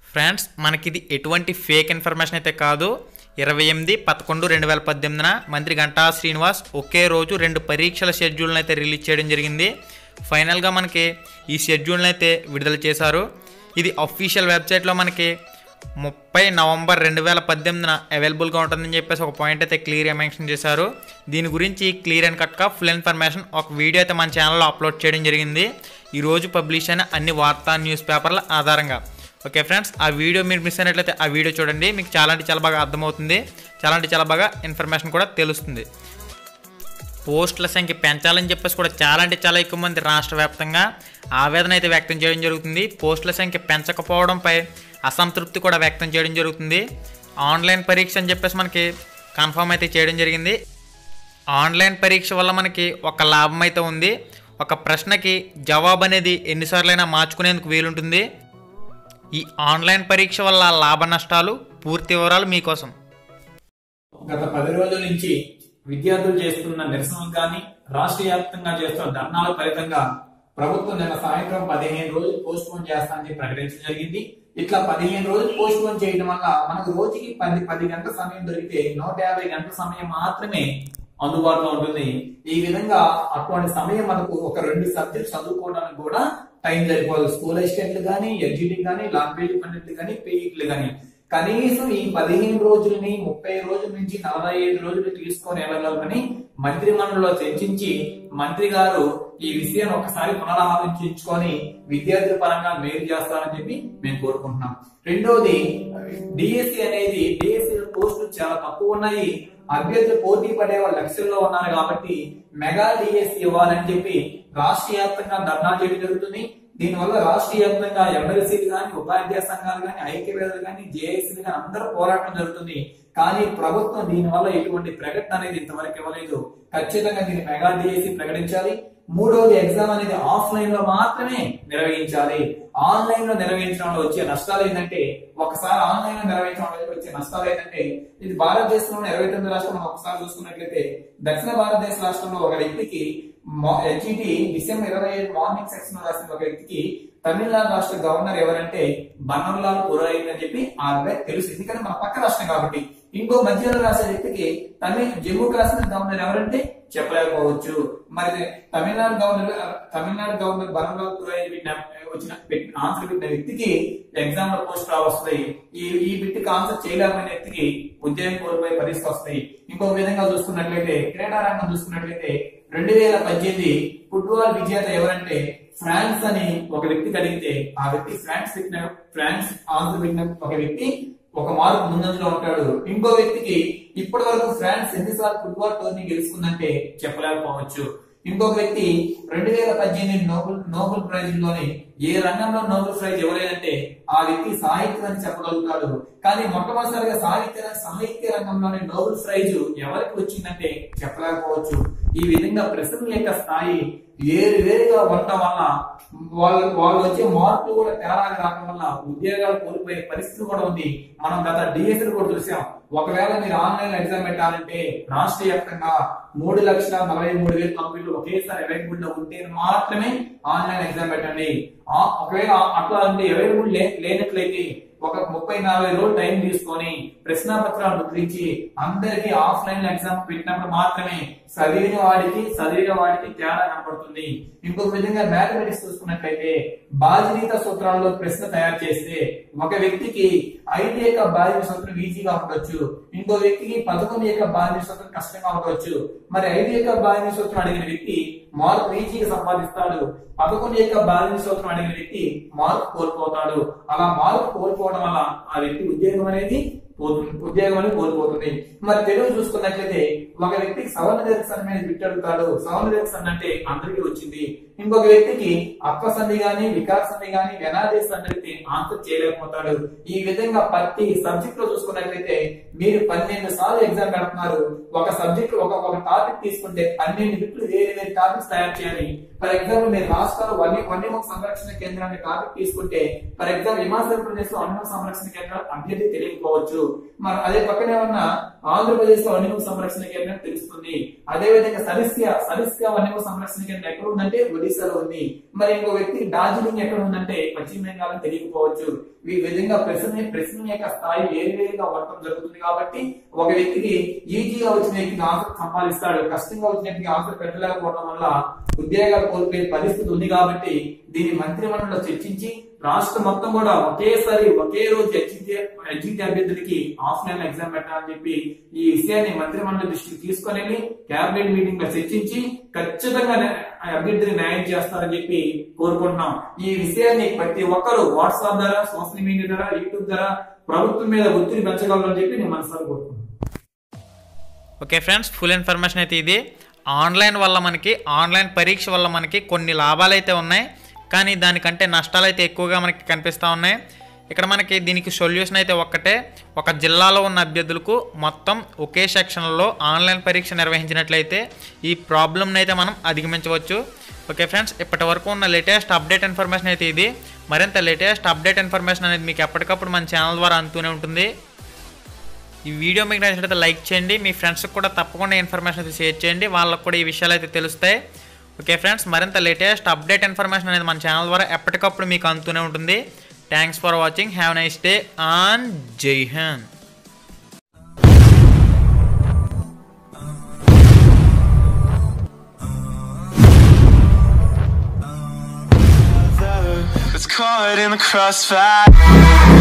Friends మనకిది ఎటువంటి fake information అయితే కాదు ఇరవై ఎనిమిది పదకొండు రెండు వేల పద్దెనిమిదిన మంత్రి గంటా శ్రీనివాస్ ఒకే రోజు రెండు పరీక్షల షెడ్యూల్ని అయితే రిలీజ్ చేయడం జరిగింది ఫైనల్గా మనకి ఈ షెడ్యూల్ని అయితే విడుదల చేశారు ఇది అఫీషియల్ వెబ్సైట్లో మనకి ముప్పై నవంబర్ రెండు వేల పద్దెనిమిదిన అవైలబుల్గా ఉంటుందని చెప్పేసి ఒక పాయింట్ అయితే క్లియర్గా మెన్షన్ చేశారు దీని గురించి క్లియర్ అండ్ కట్గా ఫుల్ ఇన్ఫర్మేషన్ ఒక వీడియో అయితే మన ఛానల్లో అప్లోడ్ చేయడం జరిగింది ఈరోజు పబ్లిష్ అయిన అన్ని వార్తా న్యూస్ పేపర్ల ఆధారంగా ఓకే ఫ్రెండ్స్ ఆ వీడియో మీరు మిస్ అయినట్లయితే ఆ వీడియో చూడండి మీకు చాలా అంటే చాలా బాగా అర్థమవుతుంది చాలా అంటే చాలా బాగా ఇన్ఫర్మేషన్ కూడా తెలుస్తుంది పోస్టుల సంఖ్య పెంచాలని చెప్పేసి కూడా చాలా అంటే చాలా ఎక్కువ మంది రాష్ట్ర వ్యాప్తంగా ఆవేదన అయితే వ్యక్తం చేయడం జరుగుతుంది పోస్టుల సంఖ్య పెంచకపోవడంపై అసంతృప్తి కూడా వ్యక్తం చేయడం జరుగుతుంది ఆన్లైన్ పరీక్ష అని చెప్పేసి మనకి కన్ఫర్మ్ అయితే చేయడం జరిగింది ఆన్లైన్ పరీక్ష వల్ల మనకి ఒక లాభం అయితే ఉంది ఒక ప్రశ్నకి జవాబు అనేది ఎన్నిసార్లైనా మార్చుకునేందుకు వీలుంటుంది ఈ ఆన్లైన్ పరీక్ష వల్ల లాభ నష్టాలు పూర్తి వివరాలు మీకోసం గత పది రోజుల నుంచి విద్యార్థులు చేస్తున్న నిరసనలు కానీ రాష్ట్ర వ్యాప్తంగా చేస్తున్న ధర్నాల ఫలితంగా ప్రభుత్వం నిన్న సాయంత్రం పదిహేను రోజులు పోస్ట్ పోన్ చేస్తానని ప్రకటించడం జరిగింది ఇట్లా పదిహేను రోజులు పోస్ట్ పోన్ చేయడం వల్ల మనకు రోజుకి పది పది గంటల సమయం దొరికితే నూట యాభై గంటల సమయం మాత్రమే అందుబాటులో ఉంటుంది ఈ విధంగా అటువంటి సమయం మనకు ఒక రెండు సబ్జెక్ట్ చదువుకోవడానికి కూడా టైం సరిపోదు స్కూల్ అసిస్టెంట్లు కానీ ఎడ్జిటీ కానీ లాంగ్వేజ్ పండిట్లు కానీ పీఈట్లు కానీ కనీసం ఈ పదిహేను రోజులని ముప్పై రోజుల నుంచి నలభై ఐదు రోజులు తీసుకొని వెళ్ళగలమని మంత్రి మండలిలో చర్చించి మంత్రి గారు ఈ విషయాన్ని ఒకసారి పునరాలోచించుకొని విద్యార్థుల పరంగా మేలు చేస్తారని చెప్పి మేము కోరుకుంటున్నాం రెండోది డిఎస్సి అనేది డిఎస్సి పోస్టులు చాలా తక్కువ ఉన్నాయి అభ్యర్థులు పోటీ పడే వాళ్ళు లక్షల్లో ఉన్నారు కాబట్టి మెగా డిఎస్సి ఇవ్వాలని చెప్పి రాష్ట్ర వ్యాప్తంగా ధర్నా చేయడం జరుగుతుంది దీనివల్ల రాష్ట్ర వ్యాప్తంగా ఎమ్మెల్సీలు కానీ ఉపాధ్యాయ సంఘాలు కానీ ఐక్యవేదలు కానీ జేఏసీలు కానీ అందరూ పోరాటం జరుగుతుంది కానీ ప్రభుత్వం దీనివల్ల ఎటువంటి ప్రకటన అనేది ఇంతవరకు ఇవ్వలేదు ఖచ్చితంగా దీన్ని మెగా డిఎస్సి ప్రకటించాలి మూడవది ఎగ్జామ్ అనేది ఆఫ్లైన్ లో మాత్రమే నిర్వహించాలి ఆన్లైన్ లో నిర్వహించడంలో వచ్చే నష్టాలు ఏంటంటే ఒకసారి ఆన్లైన్ లో నిర్వహించడం వల్ల వచ్చే నష్టాలు ఏంటంటే ఇది భారతదేశంలో ఇరవై తొమ్మిది రాష్ట్రంలో ఒకసారి చూసుకున్నట్లయితే దక్షిణ భారతదేశ రాష్ట్రంలో ఒక వ్యక్తికి హెచ్ఈటి డిసెంబర్ ఇరవై ఏడు మార్నింగ్ సెక్షన్ లో రాసిన ఒక వ్యక్తికి తమిళనాడు రాష్ట్ర గవర్నర్ ఎవరంటే బన్వర్లాల్ పురోహిత్ అని చెప్పి ఆ అబ్బాయి తెలుసు ఎందుకంటే మన పక్క రాష్ట్రం కాబట్టి ఇంకో మధ్యలో రాసే వ్యక్తికి తమిళ జమ్మూ కాశ్మీర్ గవర్నర్ ఎవరంటే చెప్పలేకపోవచ్చు మరి తమిళనాడు గవర్నర్ తమిళనాడు గవర్నర్ బన్వర్లాల్ పురోహిత్ పెట్టిన వచ్చిన పెట్టిన ఆన్సర్ పెట్టిన వ్యక్తికి ఎగ్జామ్ లో పోస్ట్ వస్తాయి ఈ ఈ బిట్కి ఆన్సర్ చేయలేకపోయిన వ్యక్తికి ఉద్యోగం కోల్పోయే పరిస్థితి వస్తాయి ఇంకొక విధంగా చూసుకున్నట్లయితే క్రీడా రంగం చూసుకున్నట్లయితే రెండు వేల పద్దెనిమిది ఫుట్బాల్ విజేత ఎవరంటే ఫ్రాన్స్ అని ఒక వ్యక్తికి అడిగితే ఆ వ్యక్తి ఫ్రాన్స్ పెట్టిన ఫ్రాన్స్ ఆన్సర్ పెట్టిన ఒక వ్యక్తి ఒక మార్కు ముందంజలో ఉంటాడు ఇంకో వ్యక్తికి ఇప్పటి వరకు ఫ్రాన్స్ ఎన్నిసార్లు ఫుట్బాల్ టోర్నీ గెలుచుకుందంటే చెప్పలేకపోవచ్చు ఇంకొక వ్యక్తి రెండు వేల పద్దెనిమిది నోబెల్ నోబెల్ ప్రైజ్ లోని ఏ రంగంలో నోబెల్ ప్రైజ్ ఎవరైనంటే ఆ వ్యక్తి సాహిత్యం అని చెప్పగలుగుతాడు కానీ మొట్టమొదటిసారిగా సాహిత్య సాహిత్య రంగంలోని నోబెల్ ప్రైజ్ ఎవరికి వచ్చిందంటే చెప్పలేకపోవచ్చు ఈ విధంగా ప్రశ్నల యొక్క స్థాయి వేరు వేరుగా ఉండటం వల్ల వాళ్ళు వాళ్ళు వచ్చే మార్పులు కూడా తేడాగా రావడం వల్ల ఉద్యోగాలు కోల్పోయే పరిస్థితి కూడా ఉంది మనం గత డిఎస్సీ కూడా చూసాం ఒకవేళ మీరు ఆన్లైన్ ఎగ్జామ్ పెట్టాలంటే రాష్ట్ర వ్యాప్తంగా మూడు లక్షల నలభై మూడు వేల కంపెనీలు ఒకేసారి అవైలబుల్ లో ఉంటే మాత్రమే ఆన్లైన్ ఎగ్జామ్ పెట్టండి ఆ ఒకవేళ అట్లా అంటే అవైలబుల్ లేనట్లయితే ఒక ముప్పై నలభై రోజులు టైం తీసుకొని ప్రశ్నాపత్రాలు ముద్రించి అందరికి ఆఫ్లైన్ ఎగ్జామ్ పెట్టినప్పుడు మాత్రమే చదివిన వాడికి చదివిన వాడికి తేడా కనపడుతుంది ఇంకొక విధంగా మ్యాథమెటిక్స్ చూసుకున్నట్లయితే బాధ్యత సూత్రాల్లో ప్రశ్న తయారు చేస్తే ఒక వ్యక్తికి ఐదు యొక్క బాధ్యత సూత్రం ఈజీగా ఉండొచ్చు ఇంకో వ్యక్తికి పదకొండు యొక్క బాధ్యత సూత్రం కష్టంగా ఉండవచ్చు మరి ఐదు యొక్క బాధ్యత సూత్రం అడిగిన వ్యక్తి మార్క్ ఈజీగా సంపాదిస్తాడు పదకొండు యొక్క బాధ్యత సూత్రం అడిగిన వ్యక్తి మార్క్ కోల్పోతాడు అలా మార్క్ కోల్పోవడం వల్ల ఆ వ్యక్తి ఉద్యోగం అనేది పోతుంది ఉద్యోగం అనేది కోల్పోతుంది మరి తెలుగు చూసుకున్నట్లయితే ఒక వ్యక్తికి సవర్ణ దీర్ఘసంధి మీద బిట్ అడుగుతాడు సవర్ణ దీర్ఘసంధి అంటే అందరికీ వచ్చింది ఇంకొక వ్యక్తికి అప్ప సంధి గాని వికార సంధి గాని వెనాదేశ సంధి ఆన్సర్ చేయలేకపోతాడు ఈ విధంగా ప్రతి సబ్జెక్ట్ లో చూసుకున్నట్లయితే మీరు పన్నెండు సార్లు ఎగ్జామ్ పెడుతున్నారు ఒక సబ్జెక్ట్ ఒక ఒక టాపిక్ తీసుకుంటే పన్నెండు బిట్లు వేరే వేరే టాపిక్స్ తయారు చేయాలి ఫర్ ఎగ్జాంపుల్ మీరు రాష్ట్రాలు వన్య వన్యముఖ సంరక్షణ కేంద్రాన్ని టాపిక్ తీసుకుంటే ఫర్ ఎగ్జాంపుల్ హిమాచల్ ప్రదేశ్ లో వన్యముఖ సంరక్షణ కేంద్రం అభ్యర్థి తెలియకపోవచ్చు మరి అదే పక్కనే ఉన్న ఆంధ్రప్రదేశ్ లో వన్యమూల సంరక్షణ కేంద్రం తెలుస్తుంది అదే విధంగా సరిస్య సరిస్య వన్యమూల సంరక్షణ కేంద్రం ఎక్కడ ఉందంటే ఒడిశాలో ఉంది మరి ఇంకో వ్యక్తికి డార్జిలింగ్ ఎక్కడ ఉందంటే పశ్చిమ బెంగాల్ అని తెలియకపోవచ్చు ఈ విధంగా ప్రశ్న ప్రశ్న యొక్క స్థాయి వేరు వేరుగా ఉండటం జరుగుతుంది కాబట్టి ఒక వ్యక్తికి ఈజీగా వచ్చిన వ్యక్తికి ఆన్సర్ సంపాదిస్తాడు కష్టంగా వచ్చిన వ్యక్తికి ఆన్సర్ పెట్టలేకపోవడం వల్ల ఉద్యోగాలు కోల్పోయే పరిస్థితి ఉంది కాబట్టి దీన్ని మంత్రిమండలిలో చర్చించి రాష్ట్రం మొత్తం కూడా ఒకేసారి ఒకే రోజు ఎగ్జిట్ ఎగ్జిట్ అభ్యర్థులకి ఆఫ్లైన్ ఎగ్జామ్ పెట్టాలని చెప్పి ఈ విషయాన్ని మంత్రిమండలి దృష్టికి తీసుకొని వెళ్ళి కేబినెట్ మీటింగ్ లో చర్చించి ఖచ్చితంగా న్యా- ఆ అభ్యర్థిని న్యాయం చేస్తారని చెప్పి కోరుకుంటున్నాం ఈ విషయాన్ని ప్రతి ఒక్కరు వాట్సాప్ ద్వారా సోషల్ మీడియా ద్వారా యూట్యూబ్ ద్వారా ప్రభుత్వం మీద ఒత్తిడి పెంచగలరని చెప్పి నేను మనసారి కోరుకుంటున్నాను ఓకే ఫ్రెండ్స్ ఫుల్ ఇన్ఫర్మేషన్ అయితే ఇది ఆన్లైన్ వల్ల మనకి ఆన్లైన్ పరీక్ష వల్ల మనకి కొన్ని లాభాలు అయితే ఉన్నాయి కానీ దానికంటే నష్టాలు అయితే ఎక్కువగా మనకి కనిపిస్తూ ఉన్నాయి ఇక్కడ మనకి దీనికి సొల్యూషన్ అయితే ఒక్కటే ఒక జిల్లాలో ఉన్న అభ్యర్థులకు మొత్తం ఒకే సెక్షన్లో ఆన్లైన్ పరీక్ష నిర్వహించినట్లయితే ఈ ప్రాబ్లమ్ని అయితే మనం అధిగమించవచ్చు ఓకే ఫ్రెండ్స్ ఇప్పటి వరకు ఉన్న లేటెస్ట్ అప్డేట్ ఇన్ఫర్మేషన్ అయితే ఇది మరింత లేటెస్ట్ అప్డేట్ ఇన్ఫర్మేషన్ అనేది మీకు ఎప్పటికప్పుడు మన ఛానల్ ద్వారా అందుతూనే ఉంటుంది ఈ వీడియో మీకు నచ్చినట్లయితే లైక్ చేయండి మీ ఫ్రెండ్స్కి కూడా తప్పకుండా ఇన్ఫర్మేషన్ అయితే షేర్ చేయండి వాళ్ళకు కూడా ఈ విషయాలు అయితే తెలుస్తాయి ఓకే ఫ్రెండ్స్ మరింత లేటెస్ట్ అప్డేట్ ఇన్ఫర్మేషన్ అనేది మన ఛానల్ ద్వారా ఎప్పటికప్పుడు మీకు అందుతూనే ఉంటుంది thanks for watching have nice day on Jai Hind It's caught in the crossfire.